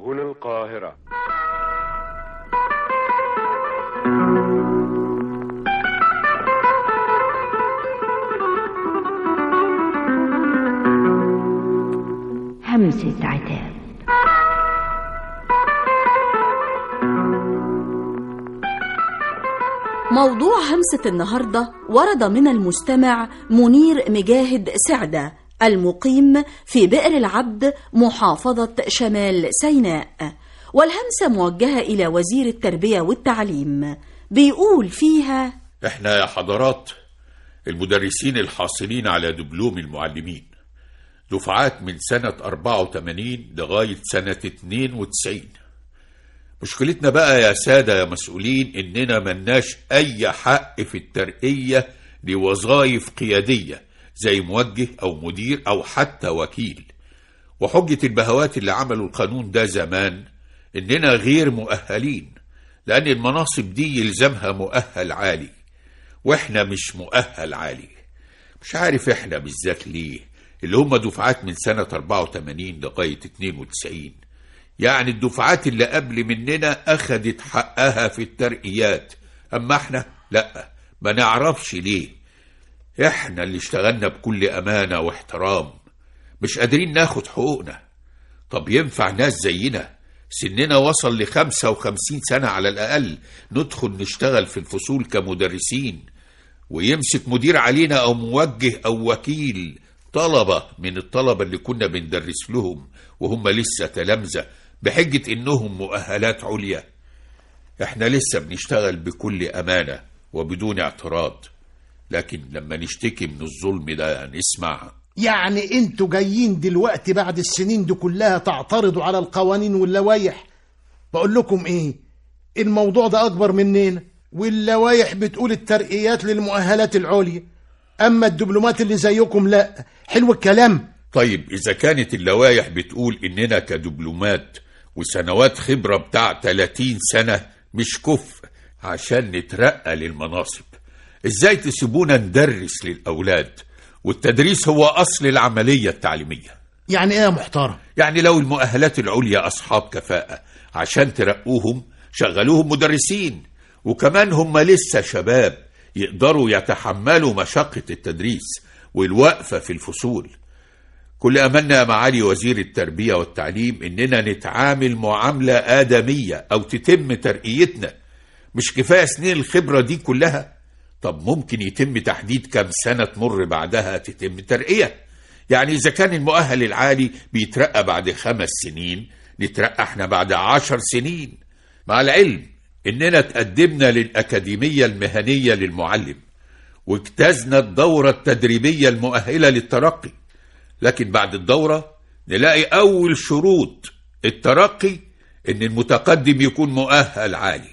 هنا القاهرة همسة عتاب موضوع همسة النهاردة ورد من المستمع منير مجاهد سعدة المقيم في بئر العبد محافظة شمال سيناء والهمسة موجهة إلى وزير التربية والتعليم بيقول فيها احنا يا حضرات المدرسين الحاصلين على دبلوم المعلمين دفعات من سنة 84 لغاية سنة 92 مشكلتنا بقى يا سادة يا مسؤولين إننا ملناش أي حق في الترقية لوظائف قيادية زي موجه أو مدير أو حتى وكيل وحجة البهوات اللي عملوا القانون ده زمان إننا غير مؤهلين لأن المناصب دي يلزمها مؤهل عالي وإحنا مش مؤهل عالي مش عارف إحنا بالذات ليه اللي هم دفعات من سنة 84 لغاية 92 يعني الدفعات اللي قبل مننا أخدت حقها في الترقيات أما إحنا لأ ما نعرفش ليه إحنا اللي اشتغلنا بكل أمانة واحترام مش قادرين ناخد حقوقنا طب ينفع ناس زينا سننا وصل لخمسة وخمسين سنة على الأقل ندخل نشتغل في الفصول كمدرسين ويمسك مدير علينا أو موجه أو وكيل طلبة من الطلبة اللي كنا بندرس لهم وهم لسه تلامذة بحجة إنهم مؤهلات عليا إحنا لسه بنشتغل بكل أمانة وبدون اعتراض لكن لما نشتكي من الظلم ده نسمع يعني انتوا جايين دلوقتي بعد السنين دي كلها تعترضوا على القوانين واللوايح بقول لكم ايه الموضوع ده اكبر مننا واللوايح بتقول الترقيات للمؤهلات العليا اما الدبلومات اللي زيكم لا حلو الكلام طيب إذا كانت اللوائح بتقول إننا كدبلومات وسنوات خبرة بتاع 30 سنة مش كفء عشان نترقى للمناصب إزاي تسيبونا ندرس للأولاد والتدريس هو أصل العملية التعليمية يعني ايه يا محترم يعني لو المؤهلات العليا أصحاب كفاءة عشان ترقوهم شغلوهم مدرسين وكمان هم لسه شباب يقدروا يتحملوا مشقة التدريس والوقفة في الفصول كل أملنا يا معالي وزير التربية والتعليم إننا نتعامل معاملة آدمية أو تتم ترقيتنا مش كفاية سنين الخبرة دي كلها طب ممكن يتم تحديد كم سنة تمر بعدها تتم ترقية يعني إذا كان المؤهل العالي بيترقى بعد خمس سنين نترقى احنا بعد عشر سنين مع العلم إننا تقدمنا للأكاديمية المهنية للمعلم واجتزنا الدورة التدريبية المؤهلة للترقي لكن بعد الدورة نلاقي أول شروط الترقي إن المتقدم يكون مؤهل عالي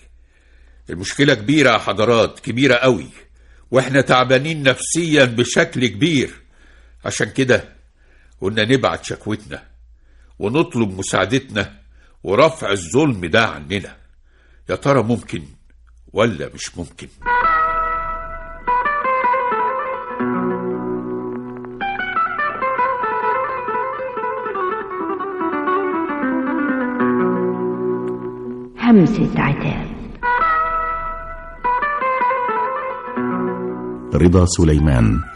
المشكلة كبيرة يا حضرات كبيرة قوي واحنا تعبانين نفسيا بشكل كبير عشان كده قلنا نبعت شكوتنا ونطلب مساعدتنا ورفع الظلم ده عننا يا ترى ممكن ولا مش ممكن همسة عتاب رضا سليمان